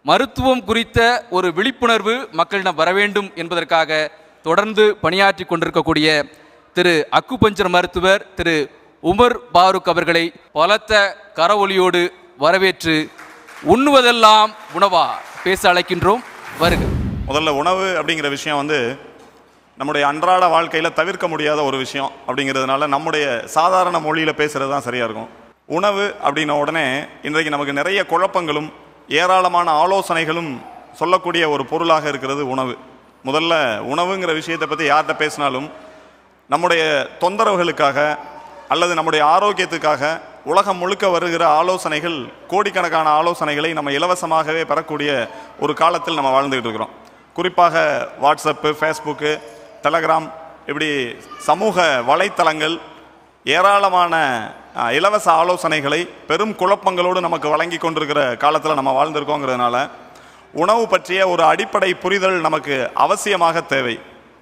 மருத்துவம் குறித்த ஒரு விழிப்புணர்வு மக்களிடம் வர வேண்டும் என்பதற்காக தொடர்ந்து பணியாற்றி கொண்டிருக்கக்கூடிய திரு அக்குபஞ்சர் மருத்துவர் திரு உமர் பாருக் அவர்களை பலத்த கரவொலியோடு வரவேற்று உண்ணுவதெல்லாம் உணவா பேச அழைக்கின்றோம் வருக முதல்ல உணவு அப்படிங்கிற விஷயம் வந்து நம்முடைய அன்றாட வாழ்க்கையில் தவிர்க்க முடியாத ஒரு விஷயம் அப்படிங்கிறதுனால நம்முடைய சாதாரண மொழியில் பேசுகிறது தான் சரியாக இருக்கும் உணவு அப்படின்ன உடனே இன்றைக்கு நமக்கு நிறைய குழப்பங்களும் ஏராளமான ஆலோசனைகளும் சொல்லக்கூடிய ஒரு பொருளாக இருக்கிறது உணவு முதல்ல உணவுங்கிற விஷயத்தை பற்றி யார்கிட்ட பேசினாலும் நம்முடைய தொந்தரவுகளுக்காக அல்லது நம்முடைய ஆரோக்கியத்துக்காக உலகம் முழுக்க வருகிற ஆலோசனைகள் கோடிக்கணக்கான ஆலோசனைகளை நம்ம இலவசமாகவே பெறக்கூடிய ஒரு காலத்தில் நம்ம வாழ்ந்துகிட்டு இருக்கிறோம் குறிப்பாக வாட்ஸ்அப்பு ஃபேஸ்புக்கு டெலகிராம் இப்படி சமூக வலைத்தளங்கள் ஏராளமான அஹ், இலவச ஆலோசனைகளை பெரும் குழப்பங்களோடு நமக்கு வழங்கி கொண்டிருக்கிற காலத்தில் நம்ம வாழ்ந்திருக்கோங்கிறதுனால உணவு பற்றிய ஒரு அடிப்படை புரிதல் நமக்கு அவசியமாக தேவை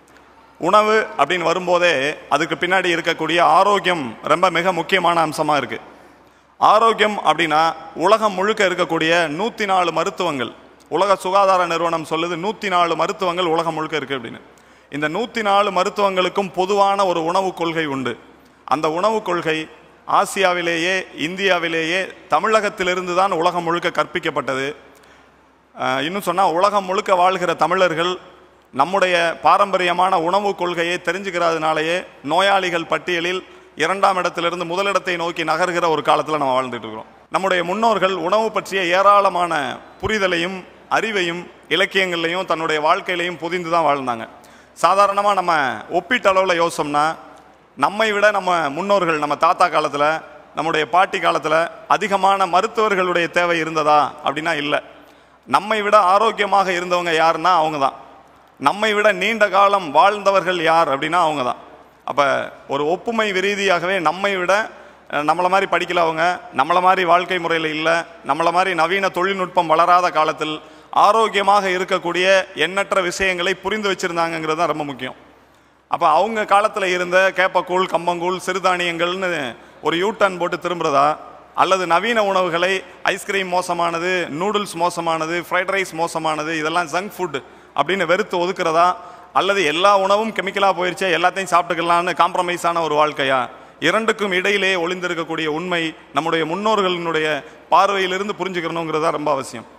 உணவு அப்படின்னு வரும்போதே அதுக்கு பின்னாடி இருக்கக்கூடிய ஆரோக்கியம் ரொம்ப மிக முக்கியமான அம்சமாக இருக்குது ஆரோக்கியம் அப்படின்னா உலகம் முழுக்க இருக்கக்கூடிய நூற்றி நாலு மருத்துவங்கள் உலக சுகாதார நிறுவனம் சொல்லுது நூற்றி நாலு மருத்துவங்கள் உலகம் முழுக்க இருக்குது அப்படின்னு இந்த நூற்றி நாலு மருத்துவங்களுக்கும் பொதுவான ஒரு உணவு கொள்கை உண்டு அந்த உணவு கொள்கை ஆசியாவிலேயே இந்தியாவிலேயே தமிழகத்திலிருந்து தான் உலகம் முழுக்க கற்பிக்கப்பட்டது அஹ், இன்னும் சொன்னால் உலகம் முழுக்க வாழ்கிற தமிழர்கள் நம்முடைய பாரம்பரியமான உணவு கொள்கையை தெரிஞ்சுக்கிறதுனாலேயே நோயாளிகள் பட்டியலில் இரண்டாம் இடத்திலிருந்து முதலிடத்தை நோக்கி நகர்கிற ஒரு காலத்தில் நம்ம வாழ்ந்துட்டு இருக்கிறோம் நம்முடைய முன்னோர்கள் உணவு பற்றிய ஏராளமான புரிதலையும் அறிவையும் இலக்கியங்கள்லையும் தன்னுடைய வாழ்க்கையிலையும் பொதிந்து தான் வாழ்ந்தாங்க சாதாரணமாக நம்ம ஒப்பீட்டளவில் யோசிச்சோம்னா நம்மை விட நம்ம முன்னோர்கள் நம்ம தாத்தா காலத்தில் நம்முடைய பாட்டி காலத்தில் அதிகமான மருத்துவர்களுடைய தேவை இருந்ததா அப்படின்னா இல்லை நம்மை விட ஆரோக்கியமாக இருந்தவங்க யாருன்னா அவங்க தான் நம்மை விட நீண்ட காலம் வாழ்ந்தவர்கள் யார் அப்படின்னா அவங்க தான் அப்போ ஒரு ஒப்புமை ரீதியாகவே நம்மை விட அஹ், நம்மளை மாதிரி படிக்கல அவங்க நம்மளை மாதிரி வாழ்க்கை முறையில் இல்லை நம்மளை மாதிரி நவீன தொழில்நுட்பம் வளராத காலத்தில் ஆரோக்கியமாக இருக்கக்கூடிய எண்ணற்ற விஷயங்களை புரிந்து வச்சுருந்தாங்கங்கிறது தான் ரொம்ப முக்கியம் அப்போ அவங்க காலத்தில் இருந்த கேப்பக்கூழ் கம்பங்கூழ் சிறுதானியங்கள்னு ஒரு யூ டர்ன் போட்டு திரும்புறதா அல்லது நவீன உணவுகளை ஐஸ்கிரீம் மோசமானது நூடுல்ஸ் மோசமானது ஃப்ரைட் ரைஸ் மோசமானது இதெல்லாம் ஜங்க் ஃபுட் அப்படின்னு வெறுத்து ஒதுக்குறதா அல்லது எல்லா உணவும் கெமிக்கலாக போயிடுச்சே எல்லாத்தையும் சாப்பிட்டுக்கலாம்னு காம்ப்ரமைஸான ஒரு வாழ்க்கையா இரண்டுக்கும் இடையிலே ஒளிந்திருக்கக்கூடிய உண்மை நம்முடைய முன்னோர்களினுடைய பார்வையிலிருந்து புரிஞ்சுக்கணுங்கிறது தான் ரொம்ப அவசியம்